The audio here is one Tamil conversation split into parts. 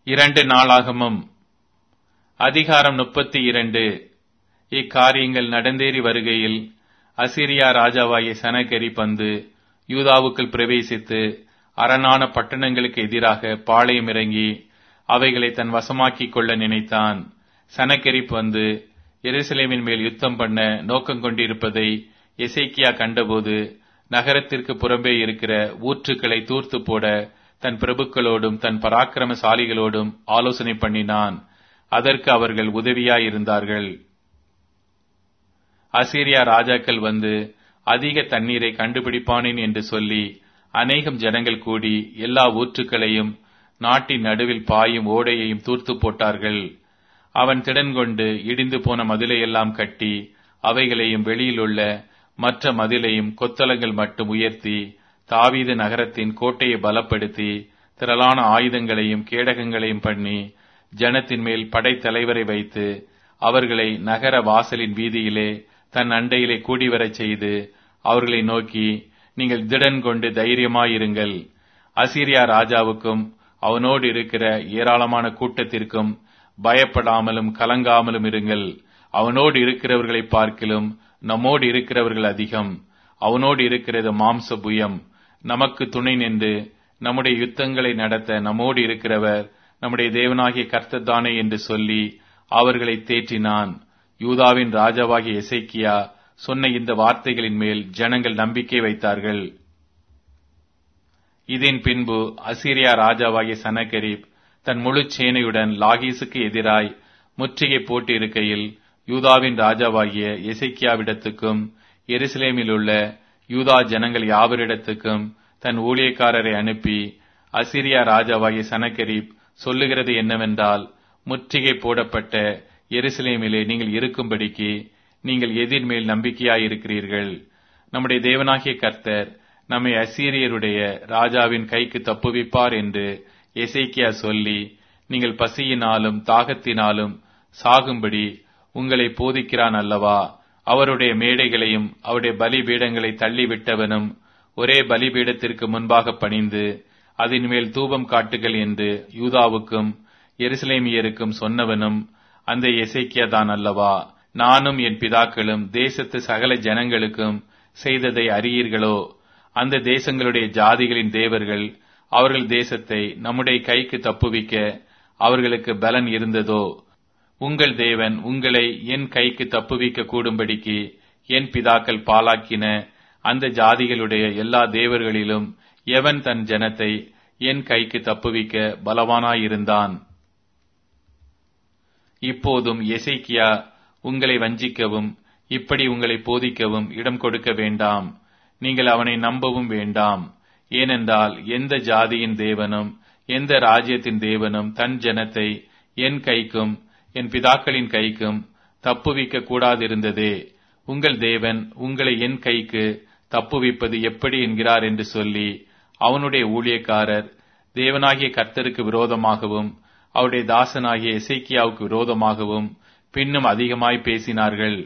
இரண்டு நாளாகமும் அதிகாரம் முப்பத்தி இரண்டு இக்காரியங்கள் நடந்தேறி வருகையில் அசிரியா ராஜாவாகிய சனகரி பந்து யூதாவுக்குள் பிரவேசித்து அரணான பட்டணங்களுக்கு எதிராக பாளையம் இறங்கி அவைகளை தன் வசமாக்கிக் கொள்ள நினைத்தான் சனகரிப் வந்து எருசலேமின் மேல் யுத்தம் பண்ண நோக்கம் கொண்டிருப்பதை எசேக்கியா கண்டபோது நகரத்திற்கு புறம்பே இருக்கிற ஊற்றுக்களை தூர்த்து போட தன் பிரபுக்களோடும் தன் பராக்கிரமசாலிகளோடும் ஆலோசனை பண்ணினான் அதற்கு அவர்கள் உதவியாயிருந்தார்கள் அசீரியா ராஜாக்கள் வந்து அதிக தண்ணீரை கண்டுபிடிப்பானேன் என்று சொல்லி அநேகம் ஜனங்கள் கூடி எல்லா ஊற்றுக்களையும் நாட்டின் நடுவில் பாயும் ஓடையையும் தூர்த்து போட்டார்கள் அவன் திடன் கொண்டு இடிந்து போன மதிலையெல்லாம் கட்டி அவைகளையும் வெளியிலுள்ள மற்ற மதிலையும் கொத்தளங்கள் மட்டும் உயர்த்தி தாவீது நகரத்தின் கோட்டையை பலப்படுத்தி திரளான ஆயுதங்களையும் கேடகங்களையும் பண்ணி ஜனத்தின் மேல் படைத்தலைவரை வைத்து அவர்களை நகர வாசலின் வீதியிலே தன் அண்டையிலே கூடிவரச் செய்து அவர்களை நோக்கி நீங்கள் திடன் கொண்டு தைரியமாயிருங்கள் அசீரியா ராஜாவுக்கும் அவனோடு இருக்கிற ஏராளமான கூட்டத்திற்கும் பயப்படாமலும் கலங்காமலும் இருங்கள் அவனோடு இருக்கிறவர்களை பார்க்கிலும் நம்மோடு இருக்கிறவர்கள் அதிகம் அவனோடு இருக்கிறது மாம்ச புயம் நமக்கு துணை நின்று நம்முடைய யுத்தங்களை நடத்த நம்மோடு இருக்கிறவர் நம்முடைய தேவனாகிய கர்த்தத்தானே என்று சொல்லி அவர்களை தேற்றினான் யூதாவின் ராஜாவாகிய எசைக்கியா சொன்ன இந்த வார்த்தைகளின் மேல் ஜனங்கள் நம்பிக்கை வைத்தார்கள் இதன் பின்பு அசீரியா ராஜாவாகிய சனகரிப் தன் முழு சேனையுடன் லாகீசுக்கு எதிராய் முற்றுகை போட்டு இருக்கையில் யூதாவின் ராஜாவாகிய எசைக்கியாவிடத்துக்கும் எருசலேமில் உள்ள யூதா ஜனங்கள் யாவரிடத்துக்கும் தன் ஊழியக்காரரை அனுப்பி அசிரியா ராஜாவாகிய சனகரிப் சொல்லுகிறது என்னவென்றால் முற்றுகை போடப்பட்ட எருசலேமிலே நீங்கள் இருக்கும்படிக்கு நீங்கள் எதிர்மேல் நம்பிக்கையாயிருக்கிறீர்கள் நம்முடைய தேவனாகிய கர்த்தர் நம்மை அசீரியருடைய ராஜாவின் கைக்கு தப்புவிப்பார் என்று எசேக்கியா சொல்லி நீங்கள் பசியினாலும் தாகத்தினாலும் சாகும்படி உங்களை போதிக்கிறான் அல்லவா அவருடைய மேடைகளையும் அவருடைய பலிபீடங்களை தள்ளிவிட்டவனும் ஒரே பலிபீடத்திற்கு முன்பாக பணிந்து அதன் மேல் தூபம் காட்டுகள் என்று யூதாவுக்கும் எருசலேமியருக்கும் சொன்னவனும் அந்த எசேக்கியா தான் அல்லவா நானும் என் பிதாக்களும் தேசத்து சகல ஜனங்களுக்கும் செய்ததை அறியீர்களோ அந்த தேசங்களுடைய ஜாதிகளின் தேவர்கள் அவர்கள் தேசத்தை நம்முடைய கைக்கு தப்புவிக்க அவர்களுக்கு பலன் இருந்ததோ உங்கள் தேவன் உங்களை என் கைக்கு தப்புவிக்க கூடும்படிக்கு என் பிதாக்கள் பாலாக்கின அந்த ஜாதிகளுடைய எல்லா தேவர்களிலும் எவன் தன் ஜனத்தை என் கைக்கு தப்புவிக்க பலவானாயிருந்தான் இப்போதும் எசைக்கியா உங்களை வஞ்சிக்கவும் இப்படி உங்களை போதிக்கவும் இடம் கொடுக்க வேண்டாம் நீங்கள் அவனை நம்பவும் வேண்டாம் ஏனென்றால் எந்த ஜாதியின் தேவனும் எந்த ராஜ்யத்தின் தேவனும் தன் ஜனத்தை என் கைக்கும் என் பிதாக்களின் கைக்கும் தப்புவிக்க கூடாதிருந்ததே உங்கள் தேவன் உங்களை என் கைக்கு தப்புவிப்பது எப்படி என்கிறார் என்று சொல்லி அவனுடைய ஊழியக்காரர் தேவனாகிய கர்த்தருக்கு விரோதமாகவும் அவருடைய தாசனாகிய எசைக்கியாவுக்கு விரோதமாகவும் பின்னும் அதிகமாய் பேசினார்கள்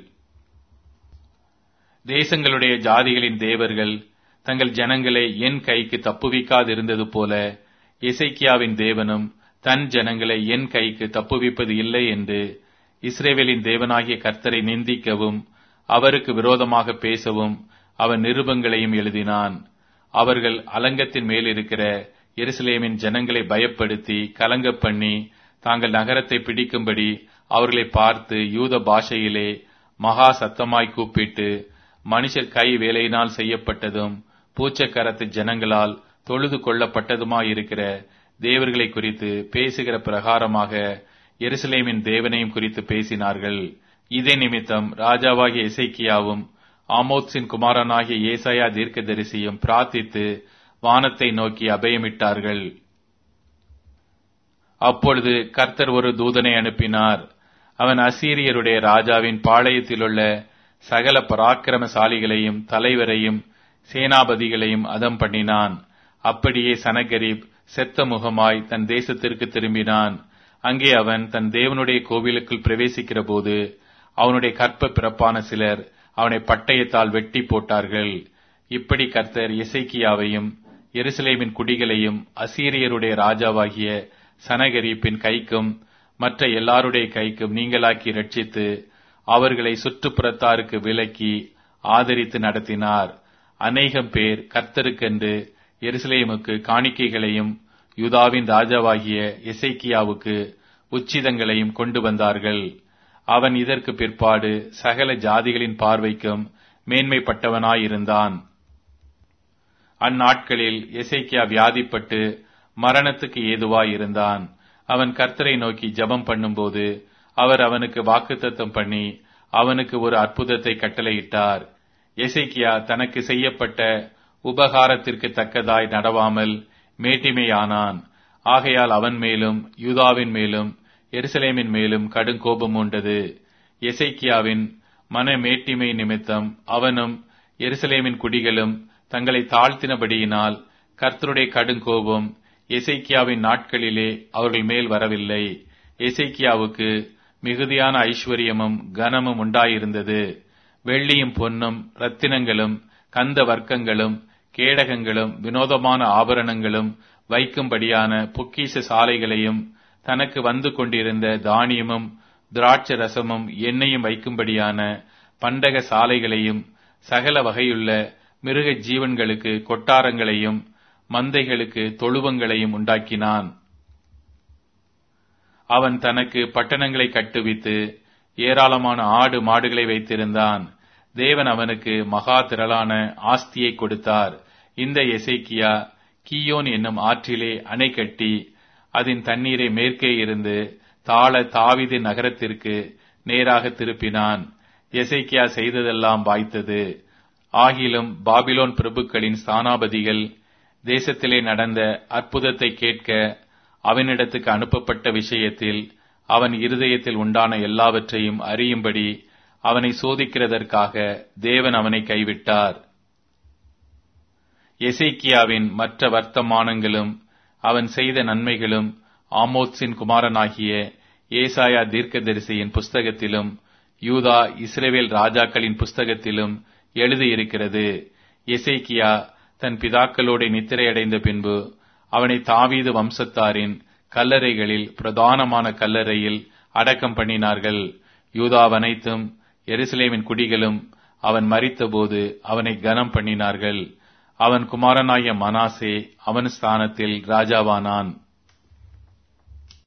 தேசங்களுடைய ஜாதிகளின் தேவர்கள் தங்கள் ஜனங்களை என் கைக்கு தப்புவிக்காதிருந்தது போல இசைக்கியாவின் தேவனும் தன் ஜனங்களை என் கைக்கு தப்புவிப்பது இல்லை என்று இஸ்ரேவேலின் தேவனாகிய கர்த்தரை நிந்திக்கவும் அவருக்கு விரோதமாக பேசவும் அவன் நிருபங்களையும் எழுதினான் அவர்கள் அலங்கத்தின் மேல் இருக்கிற எருசலேமின் ஜனங்களை பயப்படுத்தி கலங்க பண்ணி தாங்கள் நகரத்தை பிடிக்கும்படி அவர்களை பார்த்து யூத பாஷையிலே மகா சத்தமாய் கூப்பிட்டு மனுஷர் கை வேலையினால் செய்யப்பட்டதும் பூச்சக்கரத்து ஜனங்களால் தொழுது கொள்ளப்பட்டதுமாயிருக்கிற தேவர்களை குறித்து பேசுகிற பிரகாரமாக எருசலேமின் தேவனையும் குறித்து பேசினார்கள் இதே நிமித்தம் ராஜாவாகிய இசைக்கியாவும் ஆமோத்ஸின் குமாரனாகிய ஏசாயா தீர்க்கதரிசியும் பிரார்த்தித்து வானத்தை நோக்கி அபயமிட்டார்கள் அப்பொழுது கர்த்தர் ஒரு தூதனை அனுப்பினார் அவன் அசீரியருடைய ராஜாவின் பாளையத்திலுள்ள சகல பராக்கிரமசாலிகளையும் தலைவரையும் சேனாபதிகளையும் அதம் பண்ணினான் அப்படியே சனகரிப் செத்த முகமாய் தன் தேசத்திற்கு திரும்பினான் அங்கே அவன் தன் தேவனுடைய கோவிலுக்குள் பிரவேசிக்கிற போது அவனுடைய கற்ப பிறப்பான சிலர் அவனை பட்டயத்தால் வெட்டி போட்டார்கள் இப்படி கர்த்தர் இசைக்கியாவையும் எருசலேமின் குடிகளையும் அசீரியருடைய ராஜாவாகிய சனகரிப்பின் கைக்கும் மற்ற எல்லாருடைய கைக்கும் நீங்களாக்கி ரட்சித்து அவர்களை சுற்றுப்புறத்தாருக்கு விலக்கி ஆதரித்து நடத்தினார் அநேகம் பேர் கர்த்தருக்கென்று எருசலேமுக்கு காணிக்கைகளையும் யூதாவின் ராஜாவாகிய எசைக்கியாவுக்கு உச்சிதங்களையும் கொண்டு வந்தார்கள் அவன் இதற்கு பிற்பாடு சகல ஜாதிகளின் பார்வைக்கும் மேன்மைப்பட்டவனாயிருந்தான் அந்நாட்களில் எசைக்கியா வியாதிப்பட்டு மரணத்துக்கு ஏதுவாயிருந்தான் அவன் கர்த்தரை நோக்கி ஜெபம் பண்ணும்போது அவர் அவனுக்கு வாக்குத்தத்தம் பண்ணி அவனுக்கு ஒரு அற்புதத்தை கட்டளையிட்டார் எசைக்கியா தனக்கு செய்யப்பட்ட உபகாரத்திற்கு தக்கதாய் நடவாமல் மேட்டிமையானான் ஆகையால் அவன் மேலும் யூதாவின் மேலும் எருசலேமின் மேலும் கடும் கோபம் உண்டது எசைக்கியாவின் மன மேட்டிமை நிமித்தம் அவனும் எருசலேமின் குடிகளும் தங்களை தாழ்த்தினபடியினால் கர்த்தருடைய கடுங்கோபம் எசைக்கியாவின் நாட்களிலே அவர்கள் மேல் வரவில்லை எசைக்கியாவுக்கு மிகுதியான ஐஸ்வர்யமும் கனமும் உண்டாயிருந்தது வெள்ளியும் பொன்னும் ரத்தினங்களும் கந்த வர்க்கங்களும் கேடகங்களும் வினோதமான ஆபரணங்களும் வைக்கும்படியான பொக்கிஷ சாலைகளையும் தனக்கு வந்து கொண்டிருந்த தானியமும் திராட்ச ரசமும் எண்ணெயும் வைக்கும்படியான பண்டக சாலைகளையும் சகல வகையுள்ள மிருக ஜீவன்களுக்கு கொட்டாரங்களையும் மந்தைகளுக்கு தொழுவங்களையும் உண்டாக்கினான் அவன் தனக்கு பட்டணங்களை கட்டுவித்து ஏராளமான ஆடு மாடுகளை வைத்திருந்தான் தேவன் அவனுக்கு மகா திரளான ஆஸ்தியை கொடுத்தார் இந்த எசேக்கியா கீயோன் என்னும் ஆற்றிலே அணை கட்டி அதன் தண்ணீரை மேற்கே இருந்து தாழ தாவிது நகரத்திற்கு நேராக திருப்பினான் எசைக்கியா செய்ததெல்லாம் வாய்த்தது ஆகிலும் பாபிலோன் பிரபுக்களின் ஸ்தானாபதிகள் தேசத்திலே நடந்த அற்புதத்தை கேட்க அவனிடத்துக்கு அனுப்பப்பட்ட விஷயத்தில் அவன் இருதயத்தில் உண்டான எல்லாவற்றையும் அறியும்படி அவனை சோதிக்கிறதற்காக தேவன் அவனை கைவிட்டார் எசேக்கியாவின் மற்ற வர்த்தமானங்களும் அவன் செய்த நன்மைகளும் ஆமோத்ஸின் குமாரனாகிய ஏசாயா தீர்க்கதரிசியின் புஸ்தகத்திலும் யூதா இஸ்ரேவேல் ராஜாக்களின் புஸ்தகத்திலும் எழுதியிருக்கிறது எசேக்கியா தன் பிதாக்களோட நித்திரையடைந்த பின்பு அவனை தாவீது வம்சத்தாரின் கல்லறைகளில் பிரதானமான கல்லறையில் அடக்கம் பண்ணினார்கள் யூதாவனைத்தும் எருசலேமின் குடிகளும் அவன் மறித்தபோது அவனை கனம் பண்ணினார்கள் அவன் குமாரனாய மனாசே அவன் ஸ்தானத்தில் ராஜாவானான்